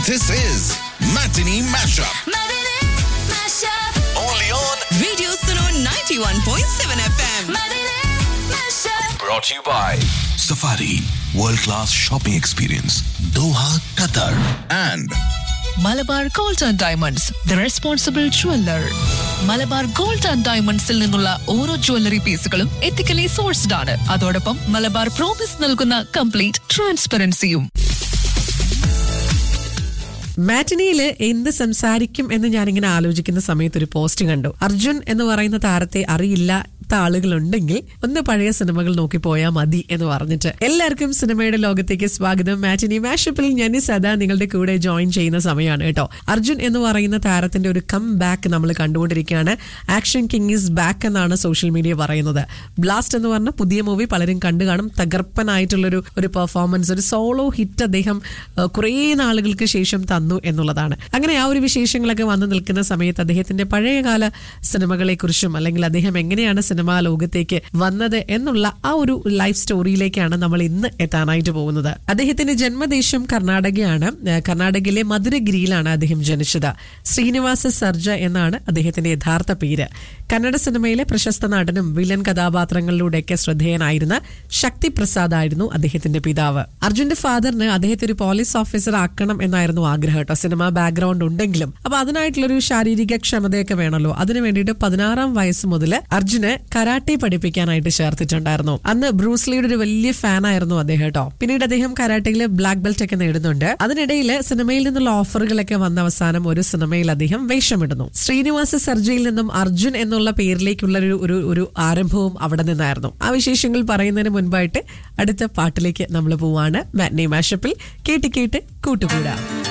This is Matinee Mashup. Matinee Mashup. Only on. Radio Suno 91.7 FM. Matinee Mashup. Brought to you by Safari World Class Shopping Experience, Doha, Qatar. And Malabar gold and diamonds the responsible jeweller Malabar gold and ഡയമണ്ട്സിൽ നിന്നുള്ള ഓരോ jewellery പീസുകളും ethically sourced ആണ് അതോടൊപ്പം Malabar promise നൽകുന്ന complete ട്രാൻസ്പെറൻസിയും മാറ്റിനിയില് എന്ത് സംസാരിക്കും എന്ന് ഞാനിങ്ങനെ ആലോചിക്കുന്ന സമയത്ത് ഒരു പോസ്റ്റ് കണ്ടു അർജുൻ എന്ന് പറയുന്ന താരത്തെ അറിയില്ലാത്ത ആളുകളുണ്ടെങ്കിൽ ഒന്ന് പഴയ സിനിമകൾ നോക്കി പോയാൽ മതി എന്ന് പറഞ്ഞിട്ട് എല്ലാവർക്കും സിനിമയുടെ ലോകത്തേക്ക് സ്വാഗതം മാറ്റിനി മാഷപ്പിൽ ഞാൻ സദാ നിങ്ങളുടെ കൂടെ ജോയിൻ ചെയ്യുന്ന സമയമാണ് കേട്ടോ അർജുൻ എന്ന് പറയുന്ന താരത്തിന്റെ ഒരു കം ബാക്ക് നമ്മൾ കണ്ടുകൊണ്ടിരിക്കുകയാണ് ആക്ഷൻ കിങ് ഈസ് ബാക്ക് എന്നാണ് സോഷ്യൽ മീഡിയ പറയുന്നത് ബ്ലാസ്റ്റ് എന്ന് പറഞ്ഞ പുതിയ മൂവി പലരും കണ്ടു കാണും തകർപ്പനായിട്ടുള്ളൊരു ഒരു പെർഫോമൻസ് ഒരു സോളോ ഹിറ്റ് അദ്ദേഹം ഏഹ്, കുറേ നാളുകൾക്ക് ശേഷം തന്നു എന്നുള്ളതാണ് അങ്ങനെ ആ ഒരു വിശേഷങ്ങളൊക്കെ വന്നു നിൽക്കുന്ന സമയത്ത് അദ്ദേഹത്തിന്റെ പഴയകാല സിനിമകളെ കുറിച്ചും അല്ലെങ്കിൽ അദ്ദേഹം എങ്ങനെയാണ് സിനിമാ ലോകത്തേക്ക് വന്നത് എന്നുള്ള ആ ഒരു ലൈഫ് സ്റ്റോറിയിലേക്കാണ് നമ്മൾ ഇന്ന് എത്താനായിട്ട് പോകുന്നത് അദ്ദേഹത്തിന്റെ ജന്മദേശം കർണാടകയാണ് ഏഹ്, കർണാടകയിലെ മധുരഗിരിയിലാണ് അദ്ദേഹം ജനിച്ചത് ശ്രീനിവാസ സർജ എന്നാണ് അദ്ദേഹത്തിന്റെ യഥാർത്ഥ പേര് കന്നഡ സിനിമയിലെ പ്രശസ്ത നടനും വില്ലൻ കഥാപാത്രങ്ങളിലൂടെയൊക്കെ ശ്രദ്ധേയനായിരുന്ന ശക്തി പ്രസാദ് ആയിരുന്നു അദ്ദേഹത്തിന്റെ പിതാവ് അർജുന്റെ ഫാദറിന് അദ്ദേഹത്തെ ഒരു പോലീസ് ഓഫീസർ ആക്കണം എന്നായിരുന്നു ആഗ്രഹം കേട്ടോ സിനിമ ബാക്ക്ഗ്രൗണ്ട് ഉണ്ടെങ്കിലും അപ്പൊ അതിനായിട്ടുള്ളൊരു ശാരീരിക ക്ഷമതയൊക്കെ വേണമല്ലോ അതിനു വേണ്ടിയിട്ട് പതിനാറാം വയസ്സ് മുതൽ അർജുന് കരാട്ടെ പഠിപ്പിക്കാനായിട്ട് ചേർത്തിട്ടുണ്ടായിരുന്നു അന്ന് ബ്രൂസ്ലിയുടെ ഒരു വലിയ ഫാൻ ആയിരുന്നു അദ്ദേഹം കേട്ടോ പിന്നീട് അദ്ദേഹം കരാട്ടയിൽ ബ്ലാക്ക് ബെൽറ്റ് ഒക്കെ നേടുന്നുണ്ട് അതിനിടയിൽ സിനിമയിൽ നിന്നുള്ള ഓഫറുകളൊക്കെ വന്ന അവസാനം ഒരു സിനിമയിൽ അദ്ദേഹം വേഷമിടുന്നു ശ്രീനിവാസ സർജയിൽ നിന്നും അർജുൻ എന്നുള്ള പേരിലേക്കുള്ള ഒരു ഒരു ഒരു ആരംഭവും അവിടെ നിന്നായിരുന്നു ആ വിശേഷങ്ങൾ പറയുന്നതിന് മുൻപായിട്ട് അടുത്ത പാട്ടിലേക്ക് നമ്മൾ പോവാണ് മാറ്റ്നി മാഷപ്പിൽ കേട്ട് കേട്ട് കൂട്ടുകൂടാം